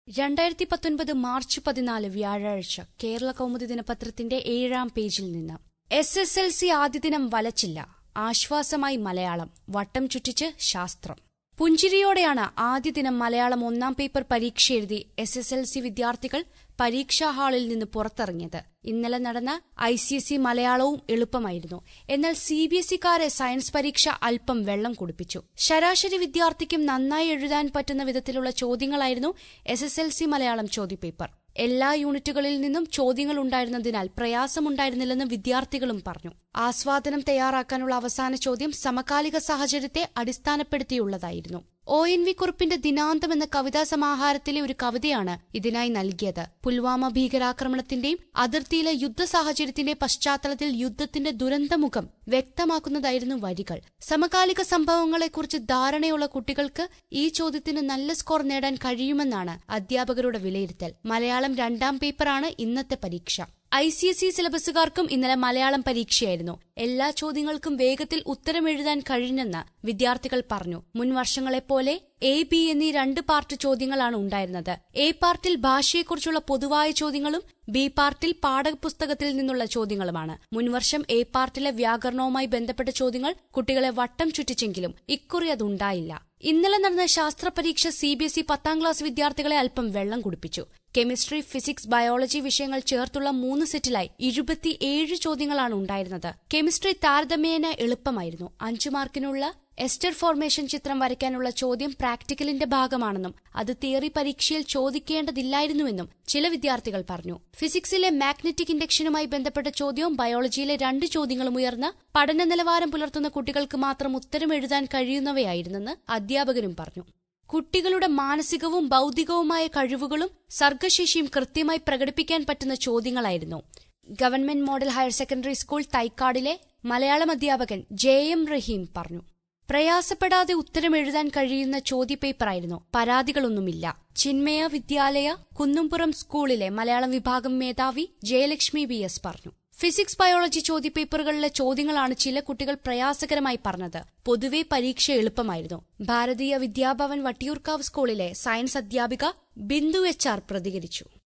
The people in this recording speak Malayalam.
രണ്ടായിരത്തി പത്തൊൻപത് മാർച്ച് പതിനാല് വ്യാഴാഴ്ച കേരള കൗമുദി ദിനപത്രത്തിന്റെ ഏഴാം പേജിൽ നിന്ന് എസ് എസ് എൽ സി ആദ്യ ദിനം വലച്ചില്ല ആശ്വാസമായി മലയാളം വട്ടം ചുറ്റിച്ച് ശാസ്ത്രം പുഞ്ചിരിയോടെയാണ് ആദ്യ ദിനം മലയാളം ഒന്നാം പേപ്പർ പരീക്ഷ എഴുതി എസ് എസ് എൽ സി വിദ്യാർത്ഥികൾ പരീക്ഷാ ഹാളിൽ നിന്ന് പുറത്തിറങ്ങിയത് ഇന്നലെ നടന്ന ഐ സി എസ് ഇ മലയാളവും എളുപ്പമായിരുന്നു എന്നാൽ സി ബി എസ് ഇക്കാരെ സയൻസ് പരീക്ഷ അല്പം വെള്ളം കുടിപ്പിച്ചു ശരാശരി വിദ്യാർത്ഥിക്കും നന്നായി എഴുതാൻ പറ്റുന്ന വിധത്തിലുള്ള ചോദ്യങ്ങളായിരുന്നു S S L C Malayalam ചോദ്യപേപ്പർ എല്ലാ യൂണിറ്റുകളിൽ നിന്നും ചോദ്യങ്ങൾ ഉണ്ടായിരുന്നതിനാൽ പ്രയാസമുണ്ടായിരുന്നില്ലെന്ന് വിദ്യാർത്ഥികളും പറഞ്ഞു ആസ്വാദനം തയ്യാറാക്കാനുള്ള അവസാന ചോദ്യം സമകാലിക സാഹചര്യത്തെ അടിസ്ഥാനപ്പെടുത്തിയുള്ളതായിരുന്നു ഒ എൻ വി കുറുപ്പിന്റെ ദിനാന്തം എന്ന കവിതാ സമാഹാരത്തിലെ ഒരു കവിതയാണ് ഇതിനായി നൽകിയത് പുൽവാമ ഭീകരാക്രമണത്തിന്റെയും അതിർത്തിയിലെ യുദ്ധ സാഹചര്യത്തിന്റെ പശ്ചാത്തലത്തിൽ യുദ്ധത്തിന്റെ ദുരന്തമുഖം വ്യക്തമാക്കുന്നതായിരുന്നു വരികൾ സമകാലിക സംഭവങ്ങളെക്കുറിച്ച് ധാരണയുള്ള കുട്ടികൾക്ക് ഈ ചോദ്യത്തിന് നല്ല സ്കോർ നേടാൻ കഴിയുമെന്നാണ് അധ്യാപകരുടെ വിലയിരുത്തൽ മലയാളം രണ്ടാം പേപ്പറാണ് ഇന്നത്തെ പരീക്ഷ ഐ സി എസ് ഇ സിലബസുകാർക്കും ഇന്നലെ മലയാളം പരീക്ഷയായിരുന്നു എല്ലാ ചോദ്യങ്ങൾക്കും വേഗത്തിൽ ഉത്തരം എഴുതാൻ കഴിഞ്ഞെന്ന് വിദ്യാർത്ഥികൾ പറഞ്ഞു മുൻ വർഷങ്ങളെപ്പോലെ എ ബി എന്നീ രണ്ട് പാർട്ട് ചോദ്യങ്ങളാണ് ഉണ്ടായിരുന്നത് എ പാർട്ടിൽ ഭാഷയെക്കുറിച്ചുള്ള പൊതുവായ ചോദ്യങ്ങളും ബി പാർട്ടിൽ പാഠപുസ്തകത്തിൽ നിന്നുള്ള ചോദ്യങ്ങളുമാണ് മുൻവർഷം എ പാർട്ടിലെ വ്യാകരണവുമായി ബന്ധപ്പെട്ട ചോദ്യങ്ങൾ കുട്ടികളെ വട്ടം ചുറ്റിച്ചെങ്കിലും ഇക്കുറി അതുണ്ടായില്ല ഇന്നലെ നടന്ന ശാസ്ത്ര പരീക്ഷ സി ബി എസ് ഇ പത്താം ക്ലാസ് വിദ്യാർത്ഥികളെ അല്പം വെള്ളം കുടിപ്പിച്ചു കെമിസ്ട്രി ഫിസിക്സ് ബയോളജി വിഷയങ്ങൾ ചേർത്തുള്ള മൂന്ന് സെറ്റിലായി ഇരുപത്തിയേഴ് ചോദ്യങ്ങളാണ് ഉണ്ടായിരുന്നത് കെമിസ്ട്രി താരതമ്യേന എളുപ്പമായിരുന്നു അഞ്ചു മാർക്കിനുള്ള എസ്റ്റർ ഫോർമേഷൻ ചിത്രം വരയ്ക്കാനുള്ള ചോദ്യം പ്രാക്ടിക്കലിന്റെ ഭാഗമാണെന്നും അത് തിയറി പരീക്ഷയിൽ ചോദിക്കേണ്ടതില്ലായിരുന്നുവെന്നും ചില വിദ്യാർത്ഥികൾ പറഞ്ഞു ഫിസിക്സിലെ മാഗ്നറ്റിക് ഇൻഡക്ഷനുമായി ബന്ധപ്പെട്ട ചോദ്യവും ബയോളജിയിലെ രണ്ട് ചോദ്യങ്ങളും ഉയർന്ന പഠന നിലവാരം പുലർത്തുന്ന കുട്ടികൾക്ക് മാത്രം ഉത്തരം എഴുതാൻ കഴിയുന്നവയായിരുന്നെന്ന് അധ്യാപകരും പറഞ്ഞു കുട്ടികളുടെ മാനസികവും ബൌദ്ധികവുമായ കഴിവുകളും സർഗശേഷിയും കൃത്യമായി പ്രകടിപ്പിക്കാൻ പറ്റുന്ന ചോദ്യങ്ങളായിരുന്നു government model higher secondary school തൈക്കാടിലെ മലയാളം അധ്യാപകൻ ജെ എം റഹീം പറഞ്ഞു പ്രയാസപ്പെടാതെ ഉത്തരം എഴുതാൻ കഴിയുന്ന ചോദ്യപേപ്പറായിരുന്നു പരാതികളൊന്നുമില്ല ചിന്മയ വിദ്യാലയ കുന്നുംപുറം സ്കൂളിലെ മലയാളം വിഭാഗം മേധാവി ജയലക്ഷ്മി ബി എസ് പറഞ്ഞു ഫിസിക്സ് ബയോളജി ചോദ്യപേപ്പറുകളിലെ ചോദ്യങ്ങളാണ് ചില കുട്ടികൾ പ്രയാസകരമായി പറഞ്ഞത് പൊതുവെ പരീക്ഷ എളുപ്പമായിരുന്നു ഭാരതീയ വിദ്യാഭവൻ വട്ടിയൂർക്കാവ് സ്കൂളിലെ സയൻസ് അധ്യാപിക ബിന്ദു എച്ച് ആർ പ്രതികരിച്ചു